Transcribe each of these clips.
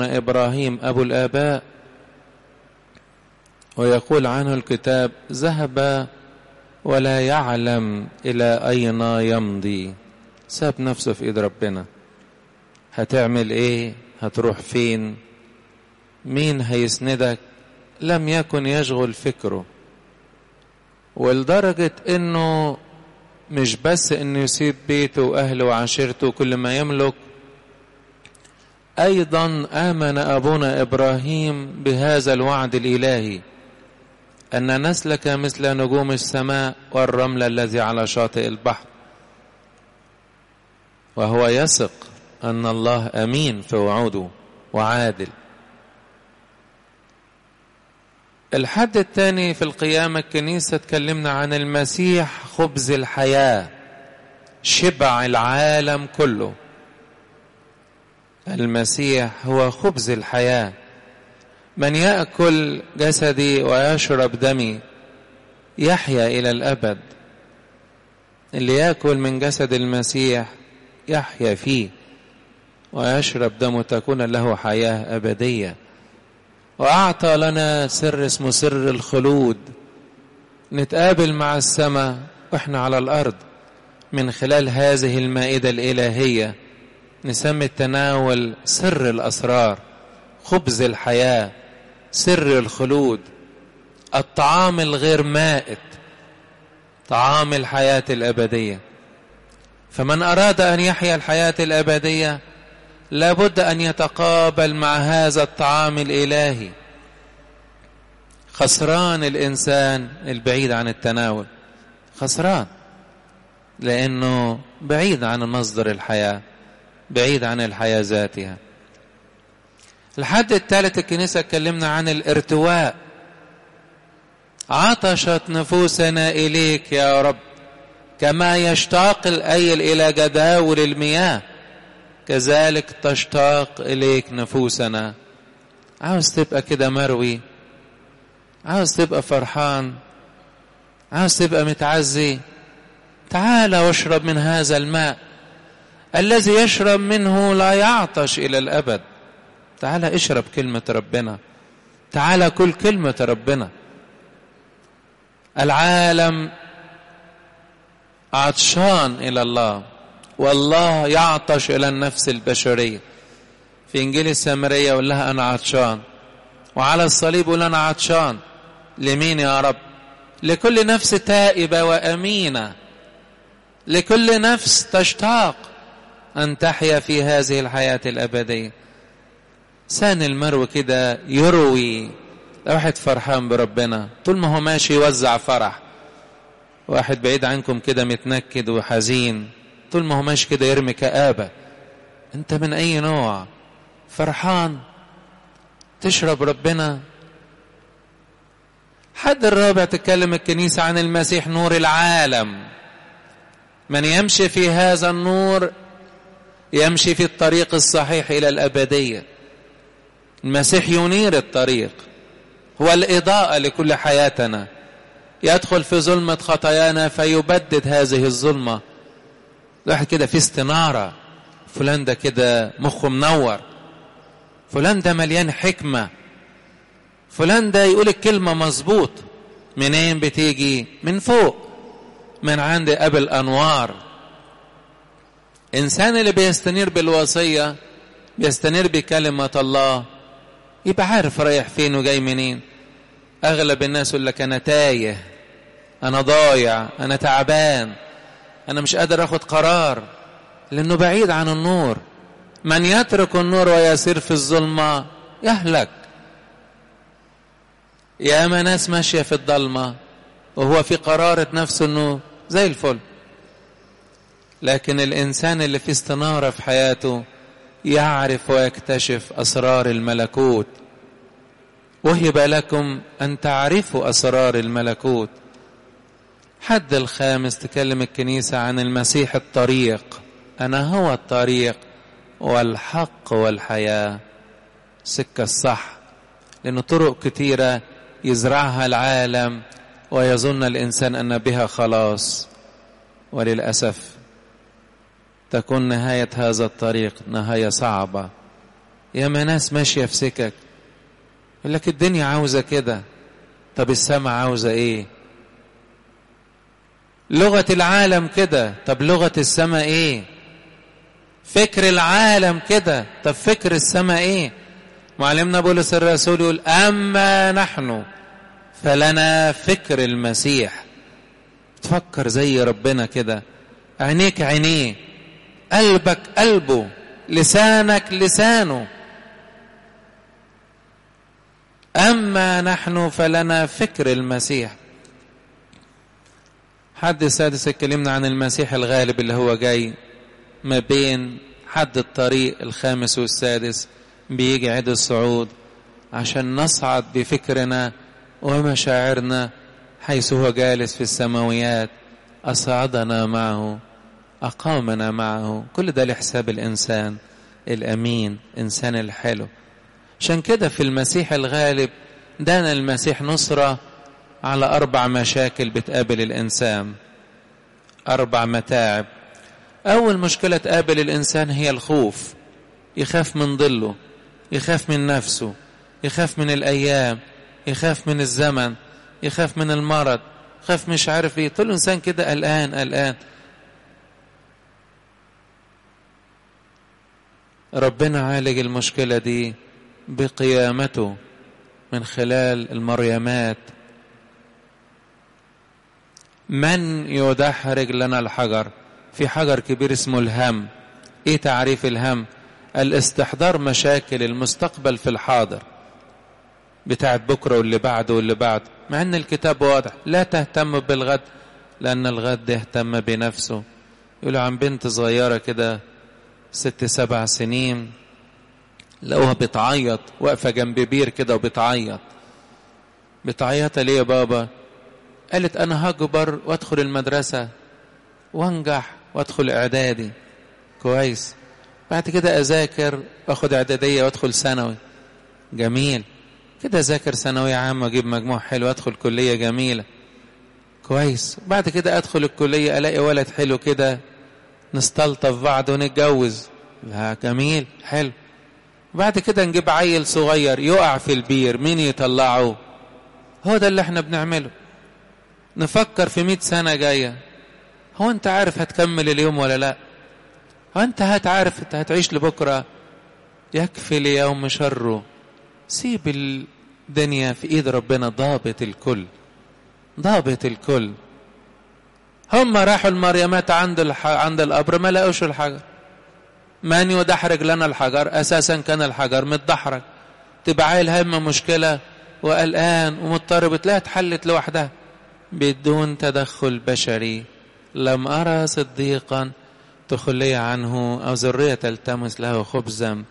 إبراهيم أبو الآباء ويقول عنه الكتاب ذهب ولا يعلم إلى أين يمضي ساب نفسه في إيد ربنا هتعمل إيه هتروح فين مين هيسندك لم يكن يشغل فكره ولدرجة انه مش بس انه يسيب بيته واهله وعشيرته وكل ما يملك ايضا امن ابونا ابراهيم بهذا الوعد الالهي ان نسلك مثل نجوم السماء والرمل الذي على شاطئ البحر وهو يثق ان الله امين في وعوده وعادل الحد الثاني في القيامة الكنيسة تكلمنا عن المسيح خبز الحياة شبع العالم كله المسيح هو خبز الحياة من يأكل جسدي ويشرب دمي يحيا إلى الأبد اللي يأكل من جسد المسيح يحيا فيه ويشرب دمه تكون له حياة أبدية وأعطى لنا سر اسمه سر الخلود نتقابل مع السماء وإحنا على الأرض من خلال هذه المائدة الإلهية نسمي التناول سر الأسرار خبز الحياة سر الخلود الطعام الغير مائت طعام الحياة الأبدية فمن أراد أن يحيا الحياة الأبدية لابد أن يتقابل مع هذا الطعام الإلهي خسران الإنسان البعيد عن التناول خسران لأنه بعيد عن مصدر الحياة بعيد عن الحياة ذاتها الحد الثالث الكنيسة اتكلمنا عن الارتواء عطشت نفوسنا إليك يا رب كما يشتاق الأيل إلى جداول المياه كذلك تشتاق إليك نفوسنا عاوز تبقى كده مروي عاوز تبقى فرحان عاوز تبقى متعزي تعال واشرب من هذا الماء الذي يشرب منه لا يعطش إلى الأبد تعال اشرب كلمة ربنا تعال كل كلمة ربنا العالم عطشان إلى الله والله يعطش إلى النفس البشرية في إنجيل السامرية يقول لها أنا عطشان وعلى الصليب يقول أنا عطشان لمين يا رب لكل نفس تائبة وأمينة لكل نفس تشتاق أن تحيا في هذه الحياة الأبدية سان المرو كده يروي واحد فرحان بربنا طول ما هو ماشي يوزع فرح واحد بعيد عنكم كده متنكد وحزين طول ما هو ماشي كده يرمي كآبة انت من اي نوع فرحان تشرب ربنا حد الرابع تتكلم الكنيسة عن المسيح نور العالم من يمشي في هذا النور يمشي في الطريق الصحيح إلى الأبدية المسيح ينير الطريق هو الإضاءة لكل حياتنا يدخل في ظلمة خطايانا فيبدد هذه الظلمة واحد كده في استنارة فلان ده كده مخه منور فلان ده مليان حكمة فلان ده يقول الكلمة مظبوط منين بتيجي من فوق من عند أبي الأنوار إنسان اللي بيستنير بالوصية بيستنير بكلمة الله يبقى عارف رايح فين وجاي منين أغلب الناس يقول لك أنا تايه أنا ضايع أنا تعبان أنا مش قادر أخد قرار لأنه بعيد عن النور من يترك النور ويسير في الظلمة يهلك يا أما ناس ماشية في الضلمة وهو في قرارة نفسه أنه زي الفل لكن الإنسان اللي في استنارة في حياته يعرف ويكتشف أسرار الملكوت وهب لكم أن تعرفوا أسرار الملكوت حد الخامس تكلم الكنيسة عن المسيح الطريق أنا هو الطريق والحق والحياة سكة الصح لأن طرق كتيرة يزرعها العالم ويظن الإنسان أن بها خلاص وللأسف تكون نهاية هذا الطريق نهاية صعبة يا ما ناس ماشية في سكك يقول لك الدنيا عاوزة كده طب السماء عاوزة ايه لغة العالم كده طب لغة السماء ايه فكر العالم كده طب فكر السماء ايه معلمنا بولس الرسول يقول اما نحن فلنا فكر المسيح تفكر زي ربنا كده عينيك عينيه قلبك قلبه لسانك لسانه أما نحن فلنا فكر المسيح حد السادس اتكلمنا عن المسيح الغالب اللي هو جاي ما بين حد الطريق الخامس والسادس بيجي عيد الصعود عشان نصعد بفكرنا ومشاعرنا حيث هو جالس في السماويات أصعدنا معه أقامنا معه كل ده لحساب الإنسان الأمين إنسان الحلو عشان كده في المسيح الغالب دان المسيح نصرة على أربع مشاكل بتقابل الإنسان أربع متاعب أول مشكلة تقابل الإنسان هي الخوف يخاف من ظله يخاف من نفسه يخاف من الأيام يخاف من الزمن يخاف من المرض يخاف مش عارف ايه طول الإنسان كده قلقان قلقان ربنا عالج المشكلة دي بقيامته من خلال المريمات من يدحرج لنا الحجر في حجر كبير اسمه الهم ايه تعريف الهم الاستحضار مشاكل المستقبل في الحاضر بتاعت بكرة واللي بعده واللي بعده مع ان الكتاب واضح لا تهتم بالغد لان الغد يهتم بنفسه يقولوا عن بنت صغيرة كده ست سبع سنين لقوها بتعيط واقفة جنب بير كده وبتعيط بتعيط ليه يا بابا قالت انا هكبر وادخل المدرسة وانجح وادخل اعدادي كويس بعد كده اذاكر واخد اعدادية وادخل ثانوي جميل كده اذاكر ثانوية عامة واجيب مجموع حلو وادخل كلية جميلة كويس بعد كده ادخل الكلية الاقي ولد حلو كده نستلطف بعض ونتجوز لا جميل حلو بعد كده نجيب عيل صغير يقع في البير مين يطلعه هو ده اللي احنا بنعمله نفكر في مئة سنة جاية هو انت عارف هتكمل اليوم ولا لا هو انت هتعرف انت هتعيش لبكرة يكفي ليوم شره سيب الدنيا في ايد ربنا ضابط الكل ضابط الكل هم راحوا المريمات عند الح... عند القبر ما لقوش الحجر من يدحرج لنا الحجر اساسا كان الحجر متدحرج تبقى عايل هم مشكله وقلقان ومضطرب تلاقيها اتحلت لوحدها بدون تدخل بشري لم ارى صديقا تخلي عنه او ذريه تلتمس له خبزا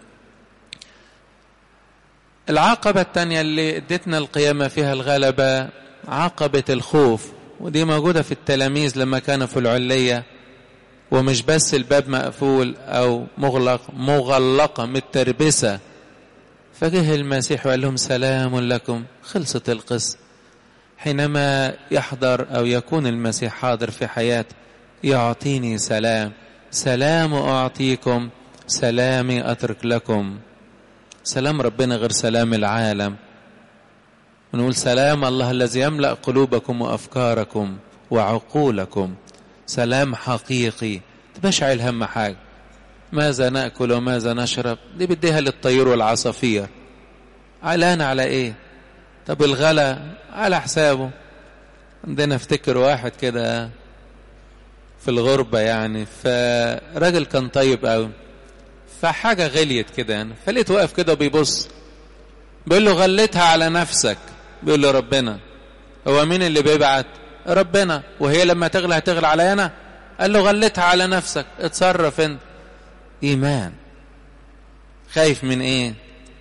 العقبة الثانية اللي ادتنا القيامة فيها الغلبة عقبة الخوف ودي موجودة في التلاميذ لما كانوا في العلية ومش بس الباب مقفول أو مغلق مغلقة متربسة فجه المسيح وقال لهم سلام لكم خلصت القصة حينما يحضر أو يكون المسيح حاضر في حياته يعطيني سلام سلام أعطيكم سلامي أترك لكم سلام ربنا غير سلام العالم ونقول سلام الله الذي يملأ قلوبكم وأفكاركم وعقولكم سلام حقيقي تبقاش عايل هم حاجة ماذا نأكل وماذا نشرب دي بديها للطيور والعصافير علان على ايه طب الغلا على حسابه عندنا افتكر واحد كده في الغربة يعني فراجل كان طيب قوي فحاجة غليت كده يعني فلقيت واقف كده وبيبص بيقول له غلتها على نفسك بيقول له ربنا هو مين اللي بيبعت ربنا وهي لما تغلى هتغلى علي انا قال له غلتها على نفسك اتصرف انت ايمان خايف من ايه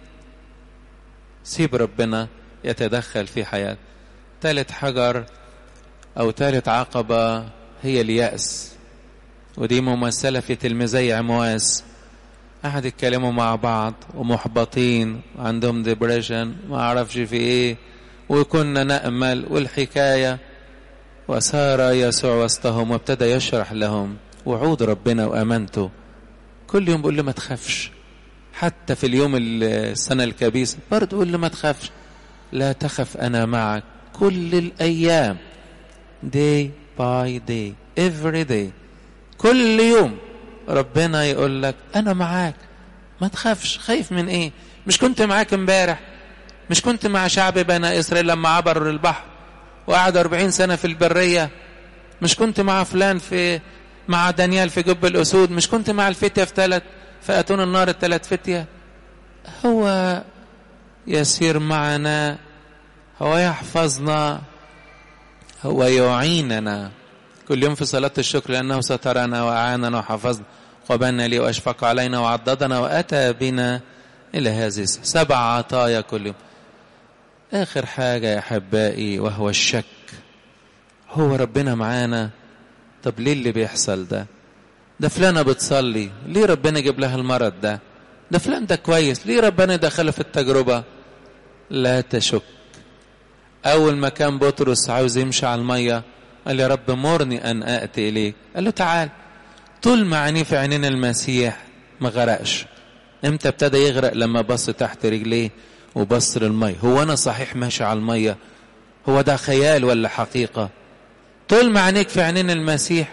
سيب ربنا يتدخل في حياتك ثالث حجر او ثالث عقبة هي اليأس ودي ممثلة في تلميذي عمواس قعد يتكلموا مع بعض ومحبطين وعندهم ديبريشن ما اعرفش في ايه وكنا نأمل والحكاية وسار يسوع وسطهم وابتدى يشرح لهم وعود ربنا وأمانته كل يوم بيقول له ما تخافش حتى في اليوم السنة الكبيسة برضه قول له ما تخافش لا تخف أنا معك كل الأيام day by day every day كل يوم ربنا يقول لك أنا معاك ما تخافش خايف من إيه مش كنت معاك امبارح مش كنت مع شعب بني إسرائيل لما عبروا البحر وقعد أربعين سنة في البرية مش كنت مع فلان في مع دانيال في جب الأسود مش كنت مع الفتية في ثلاث فأتون النار الثلاث فتية هو يسير معنا هو يحفظنا هو يعيننا كل يوم في صلاة الشكر لأنه سترنا وأعاننا وحفظنا وبنى لي وأشفق علينا وعضدنا وأتى بنا إلى هذه سبع عطايا كل يوم آخر حاجة يا أحبائي وهو الشك هو ربنا معانا طب ليه اللي بيحصل ده ده فلانة بتصلي ليه ربنا يجيب لها المرض ده ده فلان ده كويس ليه ربنا يدخله في التجربة لا تشك أول ما كان بطرس عاوز يمشي على المية قال يا رب مرني أن أأتي إليك قال له تعال طول ما عينيه في عينين المسيح ما غرقش امتى ابتدى يغرق لما بص تحت رجليه وبص للمية هو أنا صحيح ماشي على المية هو ده خيال ولا حقيقة طول ما عينيك في عينين المسيح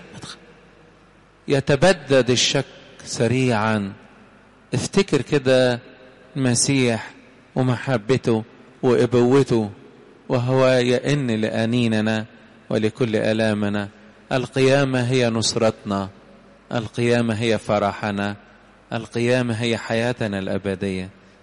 يتبدد الشك سريعا افتكر كده المسيح ومحبته وإبوته وهو يئن لأنيننا ولكل ألامنا القيامة هي نصرتنا القيامة هي فرحنا القيامة هي حياتنا الأبدية